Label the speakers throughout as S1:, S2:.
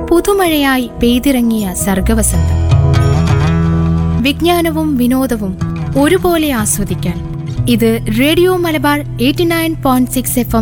S1: പുതുമഴയായി പെയ്തിറങ്ങിയ സർഗവസന്തം വിജ്ഞാനവും വിനോദവും ഒരുപോലെ ആസ്വദിക്കാൻ ഇത് radio Malabar eighty nine point six F M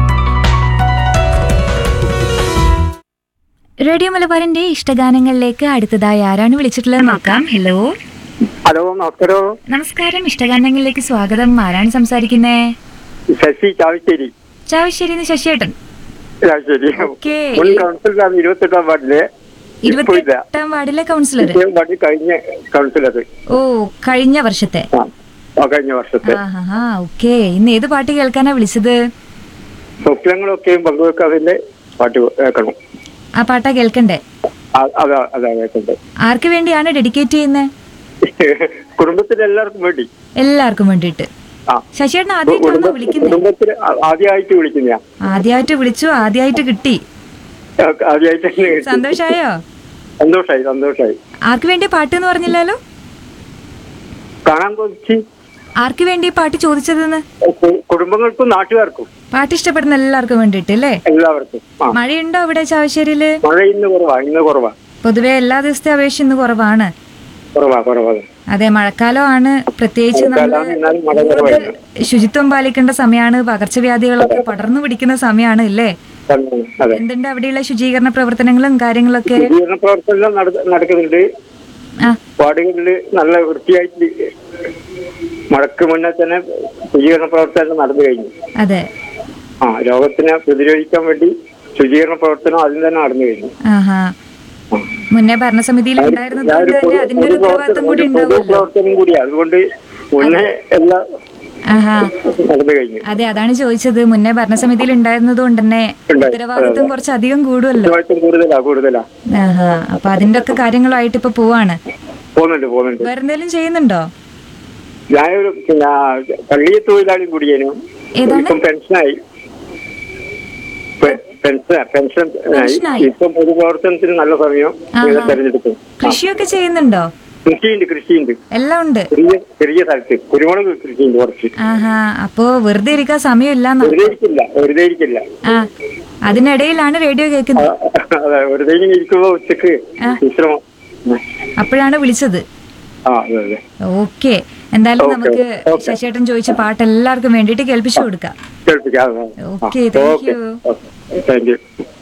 S2: radio മലബാറിന്റെ ഇഷ്ടഗാനങ്ങളിലേക്ക് അടുത്തതായി ആരാണ് വിളിച്ചിട്ടുള്ളത് നോക്കാം ഹലോ
S3: ഹലോ നമസ്കാരം
S2: നമസ്കാരം ഇഷ്ടഗാനങ്ങളിലേക്ക് സ്വാഗതം ആരാണ് സംസാരിക്കുന്നേ
S3: ശശി ചാവശ്ശേരി
S2: ചാവശ്ശേരി ശശിയേട്ടൻ
S3: ചാവശ്ശേരി
S2: ഓക്കേ.
S3: മുൻ കൗൺസിലറാണ് ഇരുപത്തെട്ടാം വാർഡിലെ ഇപ്പൊ ഇല്ല
S2: ഇരുപത്തിയെട്ടാം വാർഡിലെ കൗൺസിലർ
S3: ഇത്രയും വാർഡിൽ കഴിഞ്ഞ കൗൺസിലർ
S2: ഓ കഴിഞ്ഞ വർഷത്തെ
S3: ആ ആ, കഴിഞ്ഞ വർഷത്തെ
S2: ആ ഓക്കെ ഇന്ന് ഏത് പാട്ട് കേൾക്കാനാ വിളിച്ചത്
S3: സ്വപ്നങ്ങളൊക്കെയും പങ്കുവെക്കാതിന്റെ പാട്ട് കേൾക്കണം
S2: ആ പാട്ടാ കേൾക്കണ്ടേ
S3: ആ- അതാ അതാ കേൾക്കണ്ടേ
S2: ആർക്ക് വേണ്ടിയാണ് ഡെഡിക്കേറ്റ് ചെയ്യുന്നത്
S3: കുടുംബത്തിൽ എല്ലാവർക്കും വേണ്ടി
S2: എല്ലാവർക്കും വേണ്ടിയിട്ട്
S3: ആ
S2: ശശിയേട്ടൻ ആദ്യമായിട്ടാണോ
S3: കുടുംബ-
S2: വിളിക്കുന്നത്
S3: കുടുംബത്തിൽ ആ- ആദ്യമായിട്ട് വിളിക്കുന്നയാ
S2: ആദ്യമായിട്ട് വിളിച്ചു ആദ്യമായിട്ട് കിട്ടി
S3: ആദ്യമായിട്ട് തന്നെ കേട്ടു.
S2: സന്തോഷായോ
S3: സന്തോഷായി സന്തോഷായി
S2: ആർക്ക് വേണ്ടി പാട്ട് എന്ന് പറഞ്ഞില്ലല്ലോ
S3: കാണാൻ കൊതിച്ച്
S2: ആർക്ക് വേണ്ടി ഈ പാട്ട് ചോദിച്ചതെന്ന്
S3: കു- കുടുംബങ്ങൾക്കും നാട്ടുകാർക്കും
S2: പാട്ട് ഇഷ്ടപ്പെടുന്ന എല്ലാവർക്കും വേണ്ടിയിട്ട് അല്ലേ
S3: എല്ലാവർക്കും ആ
S2: മഴയുണ്ടോ അവിടെ ചാവശ്ശേരിയില്
S3: മഴ ഇന്ന് കുറവാ ഇന്ന് കുറവാ
S2: പൊതുവെ എല്ലാ ദിവസത്തെ അപേക്ഷ ഇന്ന് കുറവാണ്
S3: കുറവാ കുറവാ
S2: അതെ മഴക്കാലമാണ് പ്രത്യേകിച്ച്
S3: മഴക്കാലമാണ്
S2: നമ്മള്
S3: എന്നാലും മഴ
S2: കൂടുതൽ
S3: കുറവായിരുന്നു.
S2: ശുചിത്വം പാലിക്കേണ്ട സമയമാണ് പകർച്ചവ്യാധികളൊക്കെ പടർന്നു പിടിക്കുന്ന സമയമാണ് അല്ലേ
S3: തന്നെ, അതെ
S2: എന്തുണ്ട് അവിടെയുള്ള ശുചീകരണ പ്രവർത്തനങ്ങളും കാര്യങ്ങളൊക്കെ
S3: ശുചീകരണ പ്രവർത്തനം നട- നടക്കുന്നുണ്ട്
S2: ആ
S3: വാർഡുകളിൽ നല്ല വൃത്തിയായിട്ട് മഴക്ക് മുന്നേ തന്നെ ശുചീകരണ പ്രവർത്തനം നടന്നു കഴിഞ്ഞു
S2: അതെ
S3: ആ രോഗത്തിനെ പ്രതിരോധിക്കാൻ വേണ്ടി ശുചീകരണ പ്രവർത്തനം ആദ്യം തന്നെ നടന്നു കഴിഞ്ഞു
S2: ആഹാ മുന്നേ ഭരണസമിതിയിൽ ഉണ്ടായിരുന്നത് കൊണ്ട് തന്നെ അതിന്റെ ഒരു ഉത്തരവാദിത്വം കൂടി
S3: പൊതു
S2: ഉണ്ടാവുമല്ലോ
S3: പ്രവർത്തനം കൂടിയാ അതുകൊണ്ട് മുന്നേ എല്ലാം
S2: ആഹാ
S3: നടന്നു കഴിഞ്ഞു
S2: അതെ അതാണ് ചോദിച്ചത് മുന്നേ ഭരണസമിതിയിൽ ഉണ്ടായിരുന്നത് കൊണ്ട് തന്നെ
S3: ഉണ്ടായി.
S2: ഉത്തരവാദിത്വം കുറച്ച് അധികം കൂടുമല്ലോ
S3: ഉത്തരവാദിത്വം കൂടുതലാ കൂടുതലാ
S2: ആഹാ അപ്പൊ അതിന്റെ ഒക്കെ കാര്യങ്ങളായിട്ട് ഇപ്പൊ പോവാണ്
S3: പോകുന്നുണ്ട് പോകുന്നുണ്ട്
S2: വേറെ എന്തെങ്കിലും ചെയ്യുന്നുണ്ടോ
S3: ഞാനൊരു പിന്നെ പള്ളിയെ തൊഴിലാളി കൂടിയേനു
S2: ഏതാണ്?
S3: ഇപ്പം പെൻഷനായി പെ- പെൻഷൻ പെൻഷൻ
S2: പെൻഷനായി?
S3: ഇപ്പം പൊതുപ്രവർത്തനത്തിന് നല്ല സമയം
S2: ആഹാ.
S3: തെരഞ്ഞെടുക്കും
S2: കൃഷിയൊക്കെ ചെയ്യുന്നുണ്ടോ
S3: കൃഷിയുണ്ട് കൃഷിയുണ്ട്
S2: എല്ലാം ഉണ്ട്
S3: ചെറിയ ചെറിയ സ്ഥലത്ത് കുരുമുളക് കൃഷിയുണ്ട് കുറച്ച്
S2: ആഹാ അപ്പോ വെറുതെ ഇരിക്കാൻ സമയമില്ല
S3: വെറുതെ ഇരിക്കില്ല വെറുതെ ഇരിക്കില്ല
S2: ആ അതിനിടയിലാണ് റേഡിയോ
S3: ആ,
S2: കേൾക്കുന്നത്
S3: അതെ വെറുതെ ഇങ്ങനെ ഇരിക്കുമ്പോ ഉച്ചക്ക്
S2: ആ.
S3: വിശ്രമം
S2: അപ്പോഴാണ് വിളിച്ചത്
S3: ആ അതെ അതെ
S2: ഓക്കെ എന്തായാലും
S3: ഓക്കേ,
S2: നമുക്ക്
S3: ഓക്കേ.
S2: ശശിയേട്ടൻ ചോദിച്ച പാട്ട് എല്ലാവർക്കും വേണ്ടിയിട്ട് കേൾപ്പിച്ചു കൊടുക്കാം
S3: കേൾപ്പിക്കാം
S2: okay, thank you.
S3: Thank U